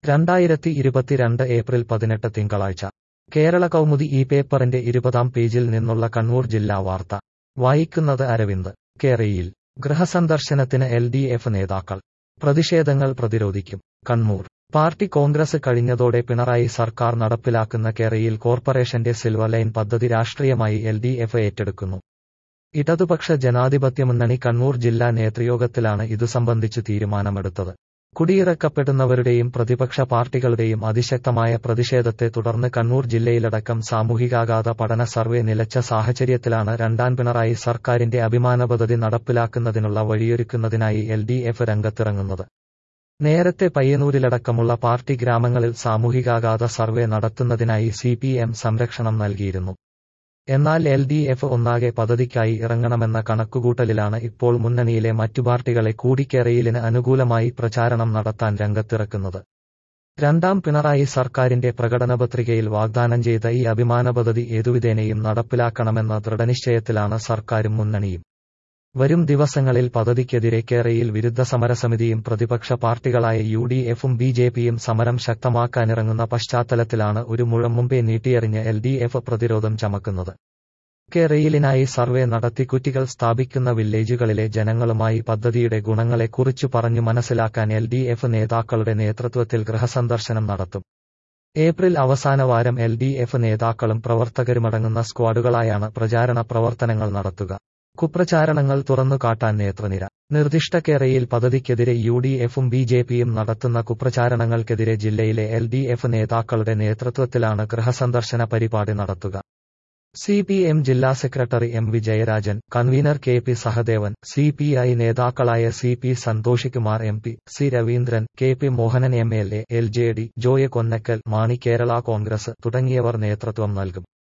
രണ്ടായിരത്തി ഇരുപത്തിരണ്ട് ഏപ്രിൽ പതിനെട്ട് തിങ്കളാഴ്ച കേരള കൗമുദി ഈ പേപ്പറിന്റെ ഇരുപതാം പേജിൽ നിന്നുള്ള കണ്ണൂർ ജില്ലാ വാർത്ത വായിക്കുന്നത് അരവിന്ദ് കേരയിൽ ഗൃഹസന്ദർശനത്തിന് എൽ ഡി എഫ് നേതാക്കൾ പ്രതിഷേധങ്ങൾ പ്രതിരോധിക്കും കണ്ണൂർ പാർട്ടി കോൺഗ്രസ് കഴിഞ്ഞതോടെ പിണറായി സർക്കാർ നടപ്പിലാക്കുന്ന കേരയിൽ കോർപ്പറേഷന്റെ സിൽവർ ലൈൻ പദ്ധതി രാഷ്ട്രീയമായി എൽ ഡി എഫ് ഏറ്റെടുക്കുന്നു ഇടതുപക്ഷ ജനാധിപത്യ മുന്നണി കണ്ണൂർ ജില്ലാ നേതൃയോഗത്തിലാണ് ഇതു സംബന്ധിച്ച് തീരുമാനമെടുത്തത് കുടിയിറക്കപ്പെടുന്നവരുടെയും പ്രതിപക്ഷ പാർട്ടികളുടെയും അതിശക്തമായ പ്രതിഷേധത്തെ തുടർന്ന് കണ്ണൂർ ജില്ലയിലടക്കം സാമൂഹികാഘാത പഠന സർവേ നിലച്ച സാഹചര്യത്തിലാണ് രണ്ടാം പിണറായി സർക്കാരിന്റെ അഭിമാന പദ്ധതി നടപ്പിലാക്കുന്നതിനുള്ള വഴിയൊരുക്കുന്നതിനായി എൽ ഡി എഫ് രംഗത്തിറങ്ങുന്നത് നേരത്തെ പയ്യന്നൂരിലടക്കമുള്ള പാർട്ടി ഗ്രാമങ്ങളിൽ സാമൂഹികാഘാത സർവേ നടത്തുന്നതിനായി സി പി എം സംരക്ഷണം നൽകിയിരുന്നു എന്നാൽ എൽ ഡി എഫ് ഒന്നാകെ പദ്ധതിക്കായി ഇറങ്ങണമെന്ന കണക്കുകൂട്ടലിലാണ് ഇപ്പോൾ മുന്നണിയിലെ മറ്റു പാർട്ടികളെ കൂടി കേരയിലിന് അനുകൂലമായി പ്രചാരണം നടത്താൻ രംഗത്തിറക്കുന്നത് രണ്ടാം പിണറായി സർക്കാരിന്റെ പ്രകടനപത്രികയിൽ വാഗ്ദാനം ചെയ്ത ഈ അഭിമാന പദ്ധതി ഏതുവിധേനയും നടപ്പിലാക്കണമെന്ന ദൃഢനിശ്ചയത്തിലാണ് സർക്കാരും മുന്നണിയും വരും ദിവസങ്ങളിൽ പദ്ധതിക്കെതിരെ കേരയിൽ വിരുദ്ധ സമരസമിതിയും പ്രതിപക്ഷ പാർട്ടികളായ യു ഡി എഫും ബി ജെ പിയും സമരം ശക്തമാക്കാനിറങ്ങുന്ന പശ്ചാത്തലത്തിലാണ് ഒരു മുഴം മുമ്പേ നീട്ടിയെറിഞ്ഞ് എൽ ഡി എഫ് പ്രതിരോധം ചമക്കുന്നത് കേരയിലിനായി സർവേ നടത്തി കുറ്റികൾ സ്ഥാപിക്കുന്ന വില്ലേജുകളിലെ ജനങ്ങളുമായി പദ്ധതിയുടെ ഗുണങ്ങളെക്കുറിച്ചു പറഞ്ഞു മനസ്സിലാക്കാൻ എൽ ഡി എഫ് നേതാക്കളുടെ നേതൃത്വത്തിൽ ഗൃഹസന്ദർശനം നടത്തും ഏപ്രിൽ അവസാന വാരം എൽ ഡി എഫ് നേതാക്കളും പ്രവർത്തകരുമടങ്ങുന്ന സ്ക്വാഡുകളായാണ് പ്രചാരണ പ്രവർത്തനങ്ങൾ നടത്തുക കുപ്രചാരണങ്ങൾ തുറന്നു കാട്ടാൻ നേതൃനിര നിർദ്ദിഷ്ട കേരയിൽ പദ്ധതിക്കെതിരെ യു ഡി എഫും ബി ജെ പിയും നടത്തുന്ന കുപ്രചാരണങ്ങൾക്കെതിരെ ജില്ലയിലെ എൽ ഡി എഫ് നേതാക്കളുടെ നേതൃത്വത്തിലാണ് ഗൃഹസന്ദർശന പരിപാടി നടത്തുക സി പി എം ജില്ലാ സെക്രട്ടറി M V Jayarajan convener K P Sahadevan C P I നേതാക്കളായ C P Santhoshkumar M P C Raveendran K P Mohanan M L A L J D Joy Konnakkal Mani Kerala Congress തുടങ്ങിയവർ നേതൃത്വം നൽകും